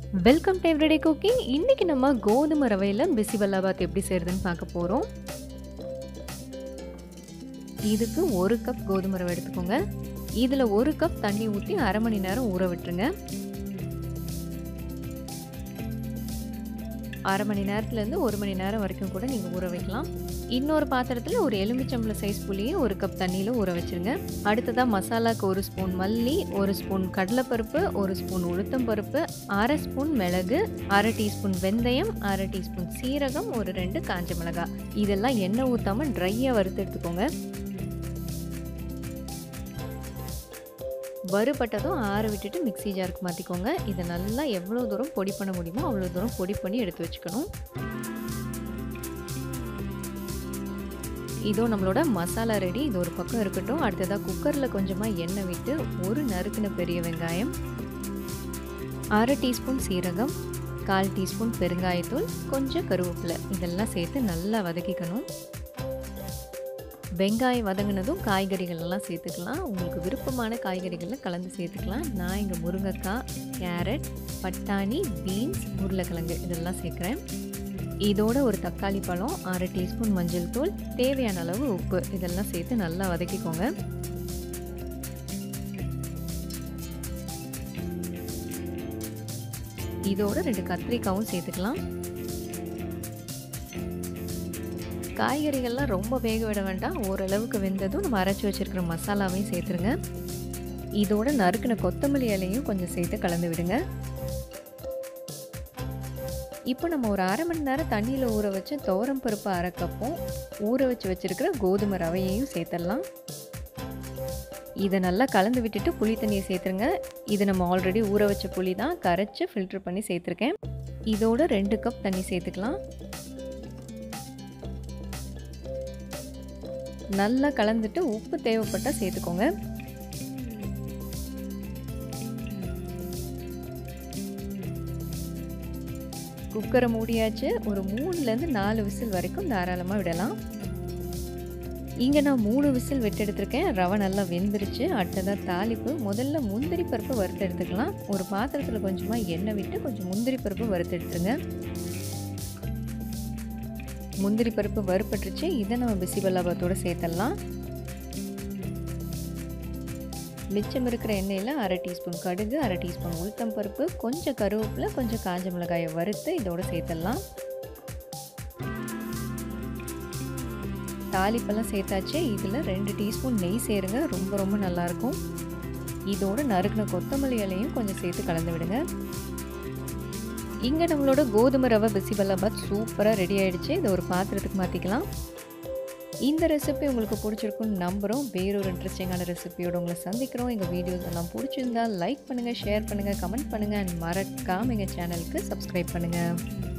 welcome to everyday cooking இன்னைக்கு நம்ம கோதுமை ரவையில் பிசிபல்லாபாத் எப்படி செய்கிறதுன்னு பார்க்க போகிறோம் இதுக்கு ஒரு கப் கோதுமை ரவை எடுத்துக்கோங்க இதில் ஒரு கப் தண்ணி ஊற்றி அரை மணி நேரம் ஊற விட்டுருங்க அரை மணி நேரத்துலேருந்து ஒரு மணி நேரம் வரைக்கும் கூட நீங்கள் ஊற வைக்கலாம் இன்னொரு பாத்திரத்தில் ஒரு எலுமிச்சம்பள சைஸ் புளியை ஒரு கப் தண்ணியில் ஊற வச்சுருங்க அடுத்ததாக மசாலாக்கு ஒரு ஸ்பூன் மல்லி ஒரு ஸ்பூன் கடலைப்பருப்பு ஒரு ஸ்பூன் உளுத்தம்பருப்பு அரை ஸ்பூன் மிளகு அரை டீஸ்பூன் வெந்தயம் அரை டீஸ்பூன் சீரகம் ஒரு ரெண்டு காஞ்ச மிளகாய் இதெல்லாம் எண்ணெய் ஊற்றாமல் ட்ரையாக வறுத்து எடுத்துக்கோங்க வறுபட்டதும் ஆற விட்டுட்டு மிக்சி ஜாருக்கு மாற்றிக்கோங்க இதை நல்லா எவ்வளோ தூரம் பொடி பண்ண முடியுமோ அவ்வளோ தூரம் பொடி பண்ணி எடுத்து வச்சுக்கணும் இதோ நம்மளோட மசாலா ரெடி இது ஒரு பக்கம் இருக்கட்டும் அடுத்ததாக குக்கரில் கொஞ்சமாக எண்ணெய் விட்டு ஒரு நறுக்கின பெரிய வெங்காயம் அரை டீஸ்பூன் சீரகம் கால் டீஸ்பூன் பெருங்காயத்தூள் கொஞ்சம் கருவேப்பிலை இதெல்லாம் சேர்த்து நல்லா வதக்கிக்கணும் வெங்காயம் வதங்கினதும் காய்கறிகள் எல்லாம் சேர்த்துக்கலாம் உங்களுக்கு விருப்பமான காய்கறிகளை கலந்து சேர்த்துக்கலாம் நான் இங்கே முருங்கைக்காய் கேரட் பட்டாணி பீன்ஸ் உருளைக்கிழங்கு இதெல்லாம் சேர்க்குறேன் இதோட ஒரு தக்காளி பழம் அரை டீஸ்பூன் மஞ்சள் தூள் தேவையான அளவு உப்பு இதெல்லாம் சேர்த்து நல்லா வதக்கிக்கோங்க இதோட ரெண்டு கத்திரிக்காவும் சேர்த்துக்கலாம் காய்கறிகள்லாம் ரொம்ப வேக விட வேண்டாம் ஓரளவுக்கு வெந்ததும் நம்ம அரைச்சி வச்சுருக்கிற மசாலாவையும் சேர்த்துருங்க இதோட நறுக்கின கொத்தமல்லி இலையும் கொஞ்சம் சேர்த்து கலந்து விடுங்க இப்போ நம்ம ஒரு அரை மணி நேரம் தண்ணியில் ஊற வச்சு துவரம் பருப்பு அரை கப்பும் ஊற வச்சு வச்சுருக்கிற கோதுமை ரவையையும் சேர்த்துடலாம் இதை நல்லா கலந்து விட்டுட்டு புளி தண்ணியை சேர்த்துருங்க இது நம்ம ஆல்ரெடி ஊற வச்ச புளி தான் கரைச்சி ஃபில்ட்ரு பண்ணி சேர்த்துருக்கேன் இதோட ரெண்டு கப் தண்ணி சேர்த்துக்கலாம் நல்லா கலந்துட்டு உப்பு தேவைப்பட்டால் சேர்த்துக்கோங்க குக்கரை மூடியாச்சு ஒரு மூணுலேருந்து நாலு விசில் வரைக்கும் தாராளமாக விடலாம் இங்கே நான் மூணு விசில் விட்டு எடுத்திருக்கேன் ரவை நல்லா வெந்துருச்சு அடுத்ததாக தாளிப்பு முதல்ல முந்திரி பருப்பு வறுத்து எடுத்துக்கலாம் ஒரு பாத்திரத்தில் கொஞ்சமாக எண்ணெய் விட்டு கொஞ்சம் முந்திரி பருப்பு வறுத்து எடுத்துருங்க முந்திரி பருப்பு வறுப்பட்டுருச்சு இதை நம்ம பிசிபல்லாபாத்தோடு சேர்த்துடலாம் மிச்சம் இருக்கிற எண்ணெயில் அரை டீஸ்பூன் கடுகு அரை டீஸ்பூன் உளுத்தம் பருப்பு கொஞ்சம் கருவேப்பிலை கொஞ்சம் காஞ்ச மிளகாயை வறுத்து இதோட சேர்த்துடலாம் தாளிப்பெல்லாம் சேர்த்தாச்சு இதில் ரெண்டு டீஸ்பூன் நெய் சேருங்க ரொம்ப ரொம்ப நல்லாயிருக்கும் இதோட நறுக்கின கொத்தமல்லி இலையும் கொஞ்சம் சேர்த்து கலந்து விடுங்க இங்கே நம்மளோட கோதுமை ரவை பிசிபல்லாபாத் சூப்பராக ரெடி ஆகிடுச்சு இதை ஒரு பாத்திரத்துக்கு மாற்றிக்கலாம் இந்த ரெசிபி உங்களுக்கு பிடிச்சிருக்குன்னு நம்புகிறோம் வேறொரு இன்ட்ரெஸ்டிங்கான ரெசிபியோட உங்களை சந்திக்கிறோம் எங்கள் வீடியோஸ் எல்லாம் பிடிச்சிருந்தா லைக் பண்ணுங்கள் ஷேர் பண்ணுங்கள் கமெண்ட் பண்ணுங்கள் அண்ட் மறக்காமல் எங்கள் சேனலுக்கு சப்ஸ்கிரைப் பண்ணுங்கள்